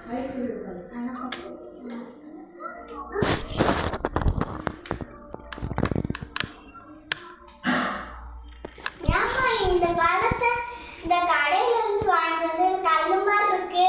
ஏம்மா இந்த பழத்தை இந்த கடையில இருந்து வாங்கிட்டு வந்து கல்லு மாதிரி இருக்கு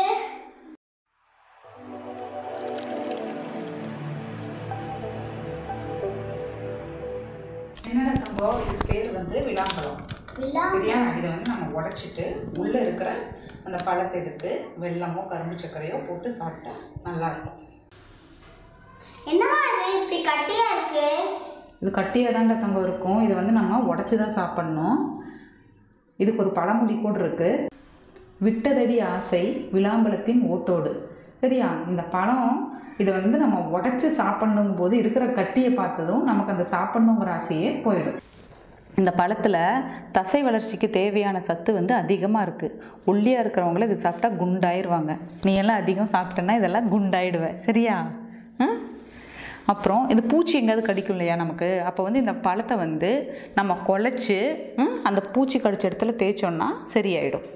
என்னடா தங்கம் இது பேர் வந்து விளாம்பழம் விழா சரியா இதை வந்து நம்ம உடைச்சிட்டு உள்ளே இருக்கிற அந்த பழத்தை எடுத்து வெல்லமோ கரும்பு சர்க்கரையோ போட்டு சாப்பிட்டா நல்லா இருக்கும் என்னம்மா இது இப்படி கட்டியா இருக்கு இது கட்டியாக தான்டா தங்கம் இருக்கும் இதை வந்து நம்ம உடச்சி தான் சாப்பிட்ணும் இதுக்கு ஒரு பழமொழி கூட இருக்கு விட்டதடி ஆசை விளாம்பழத்தின் ஓட்டோடு சரியா இந்த பழம் இதை வந்து நம்ம உடச்சி சாப்பிட்ணும் போது இருக்கிற கட்டியை பார்த்ததும் நமக்கு அந்த சாப்பிட்ணுங்கிற ஆசையே போயிடும் இந்த பழத்தில் தசை வளர்ச்சிக்கு தேவையான சத்து வந்து அதிகமாக இருக்குது ஒல்லியாக இருக்கிறவங்கள இது சாப்பிட்டா குண்டாயிருவாங்க நீ எல்லாம் அதிகம் சாப்பிட்டேன்னா இதெல்லாம் குண்டாயிடுவ சரியா ஆ? அப்புறம் இது பூச்சி எங்கேயாவது கடிக்கும் இல்லையா நமக்கு அப்போ வந்து இந்த பழத்தை வந்து நம்ம குழச்சி ம், அந்த பூச்சி கடிச்ச இடத்துல தேய்ச்சோன்னா சரியாயிடும்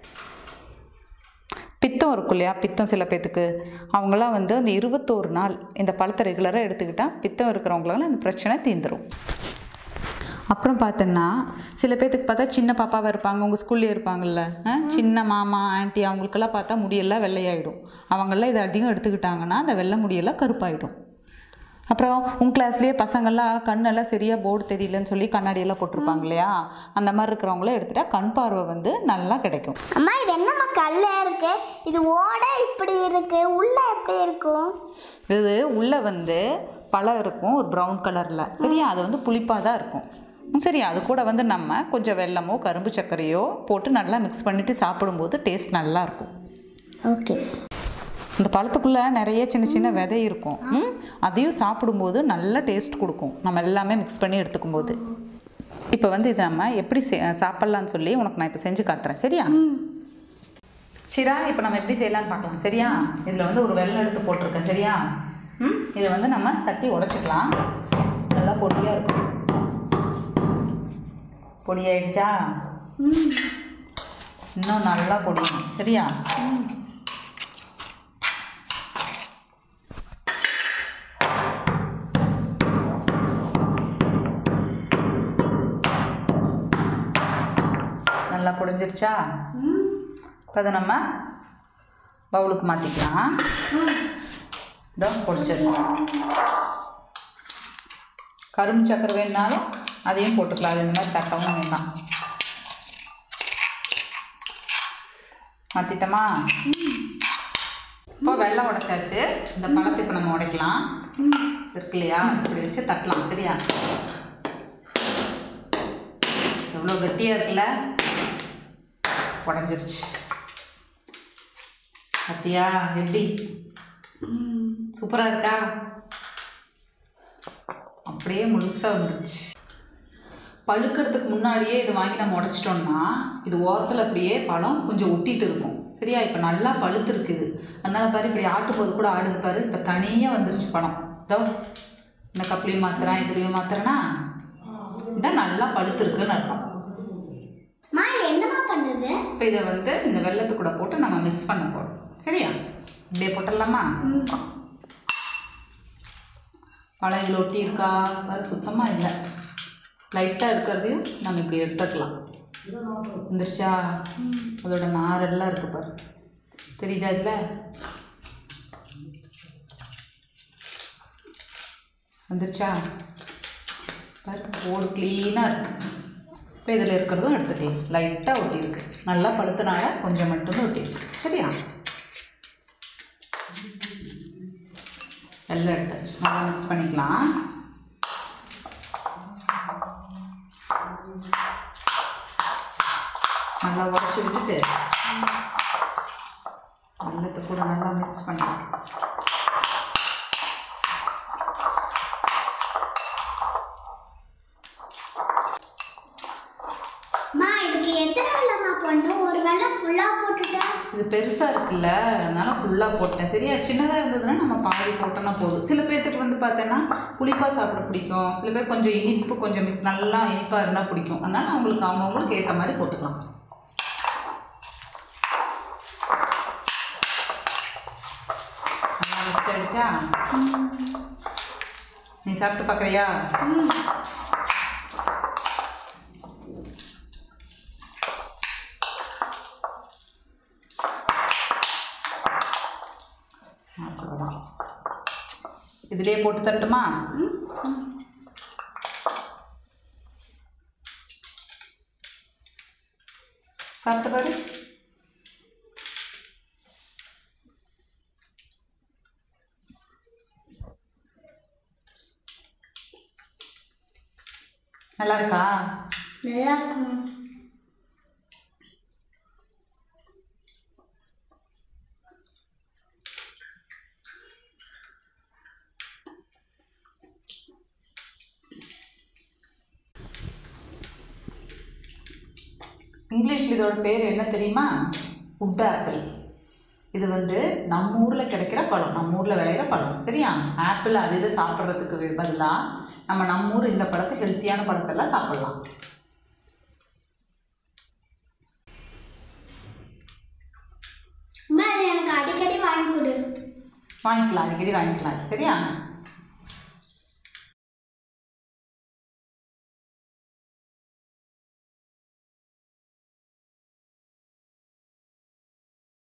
பித்தம் இருக்கும் இல்லையா பித்தம் சில பேத்துக்கு அவங்களாம் வந்து அந்த இருபத்தோரு நாள் இந்த பழத்தை ரெகுலராக எடுத்துக்கிட்டால் பித்தம் இருக்கிறவங்களால அந்த பிரச்சனை தீந்துரும் அப்புறம் பார்த்தோன்னா சில பேர்த்துக்கு பார்த்தா சின்ன பாப்பாவாக இருப்பாங்க உங்கள் ஸ்கூல்லேயே இருப்பாங்கல்ல ஆ? சின்ன மாமா ஆன்ட்டி அவங்களுக்கெல்லாம் பார்த்தா முடியெல்லாம் வெள்ளையாயிடும் அவங்கெல்லாம் இதை அதிகம் எடுத்துக்கிட்டாங்கன்னா அந்த வெள்ளை முடியெல்லாம் கருப்பாயிடும் அப்புறம் உங்கள் கிளாஸ்லேயே பசங்கள்லாம் கண்ணெல்லாம் சரியாக போர்டு தெரியலன்னு சொல்லி கண்ணாடியெல்லாம் போட்டிருப்பாங்க இல்லையா அந்த மாதிரி இருக்கிறவங்கள எடுத்துட்டா கண் பார்வை வந்து நல்லா கிடைக்கும் அம்மா இது என்னம்மா கல்லா இருக்கு இது ஓட இப்படி இருக்கு உள்ள எப்படி இருக்கும் இது உள்ளே வந்து பழம் இருக்கும் ஒரு ப்ரௌன் கலரில் சரியா அது வந்து புளிப்பாக தான் இருக்கும் ம், சரியா அது கூட வந்து நம்ம கொஞ்சம் வெல்லமோ கரும்பு சர்க்கரையோ போட்டு நல்லா மிக்ஸ் பண்ணிவிட்டு சாப்பிடும்போது டேஸ்ட் நல்லா இருக்கும் ஓகே இந்த பழத்துக்குள்ளே நிறைய சின்ன சின்ன விதை இருக்கும் ம், அதையும் சாப்பிடும்போது நல்ல டேஸ்ட் கொடுக்கும் நம்ம எல்லாமே மிக்ஸ் பண்ணி எடுத்துக்கும் போது இப்போ வந்து இதை நம்ம எப்படி செ- சாப்பிட்லான்னு சொல்லி உனக்கு நான் இப்போ செஞ்சு காட்டுறேன் சரியா ஷிரா இப்போ நம்ம எப்படி செய்யலாம்னு பார்க்கலாம் சரியா இதில் வந்து ஒரு வெள்ளம் எடுத்து போட்டிருக்கேன் சரியா ம் இதை வந்து நம்ம தட்டி உடைச்சிக்கலாம் நல்லா பொடியாக இருக்கும் பொடியாயிடுச்சா இன்னும் நல்லா பொடியும் சரியா நல்லா பொடிஞ்சிருச்சா இப்போ அதை நம்ம பவுலுக்கு மாற்றிக்கலாம் இதோ பொடிச்சிடலாம் கரும்பு சக்கரை வேணுனாலும் அதையும் போட்டுக்கலாம் அது இந்த மாதிரி தட்டவும் வேண்டாம் மாற்றிட்டோமா இப்போ வெள்ளம் உடைச்சாச்சு இந்த பழத்தை இப்போ நம்ம உடைக்கலாம் இருக்கு இல்லையா இப்படி வச்சு தட்டலாம் சரியா எவ்வளோ கட்டியாக இருக்குல்ல உடஞ்சிருச்சு பார்த்தியா எப்படி சூப்பராக இருக்கா அப்படியே முழுசாக வந்துருச்சு பழுக்கிறதுக்கு முன்னாடியே இது வாங்கி நம்ம உடைச்சிட்டோம்னா இது ஓரத்தில் அப்படியே பழம் கொஞ்சம் ஒட்டிட்டு இருக்கும் சரியா இப்போ நல்லா பழுத்து இருக்குது அதனால பாரு இப்படி ஆட்டும் போது கூட ஆடுது பாரு இப்போ தனியாக வந்துருச்சு பழம் இதோ இந்த கப்லையும் மாத்துறேன் இதுலையும் மாத்துறேன்னா இதான் நல்லா பழுத்து இருக்குன்னு அர்த்தம் அம்மா இது என்னம்மா பண்ணுது இப்போ இதை வந்து இந்த வெள்ளத்து கூட போட்டு நம்ம மிக்ஸ் பண்ண போகிறோம் சரியா இப்படியே போட்டுடலாமா பழம் இதில் ஒட்டி இருக்கா பாரு சுத்தமாக இல்லை லைட்டாக இருக்கிறதையும் நம்ம இப்படி எடுத்துக்கலாம் வந்துருச்சா அதோட நாரெல்லாம் இருக்கு பாரு தெரியுதா இதில் வந்துருச்சா பாரு ஓடு க்ளீனாக இருக்கு இப்போ இதில் இருக்கிறதும் எடுத்துக்கலாம் லைட்டாக ஒட்டியிருக்கு நல்லா பழுத்தனால கொஞ்சம் மட்டும்தான் ஒட்டியிருக்கு சரியா எல்லாம் எடுத்தாச்சு நல்லா மிக்ஸ் பண்ணிக்கலாம் நல்லா உடச்சி விட்டுட்டு வெள்ளத்தை கூட நல்லா மிக்ஸ் பண்ணிக்கலாம் அம்மா இதுக்கு எத்தனை வெள்ளம்மா பண்ணும் ஒரு வெள்ளம் ஃபுல்லாக போட்டுட்டா இது பெருசாக இருக்குல்ல அதனால ஃபுல்லாக போட்டேன் சரியா சின்னதாக இருந்ததுன்னா நம்ம பாதி போட்டோன்னா போதும் சில பேர்த்துக்கு வந்து பார்த்தோன்னா புளிப்பாக சாப்பிட பிடிக்கும் சில பேர் கொஞ்சம் இனிப்பு கொஞ்சம் மி- நல்லா இனிப்பாக இருந்தால் பிடிக்கும் அதனால அவங்களுக்கு அவங்கவுங்களுக்கு ஏற்ற மாதிரி போட்டுக்கலாம் ஆயிடுச்சா நீ சாப்பிட்டு பார்க்குறியா அவ்வளோதான் இதுலேயே போட்டு தரட்டுமா சாப்பிட்டு பாரு நல்லா இருக்கா நல்லா இருக்குமா இங்கிலீஷில் இதோட பேர் என்ன தெரியுமா உட் ஆப்பிள் இது வந்து நம்ம ஊரில் கிடைக்கிற பழம் நம்ம ஊரில் விளையிற பழம் சரியா ஆப்பிள் அது இது சாப்பிட்றதுக்கு பதிலாக நம்ம நம்ம ஊர் இந்த பழத்தை ஹெல்த்தியான பழத்தெல்லாம் சாப்பிட்லாம் அம்மா இது எனக்கு அடிக்கடி வாங்கி கொடு வாங்கிக்கலாம் அடிக்கடி வாங்கிக்கலாம் சரியா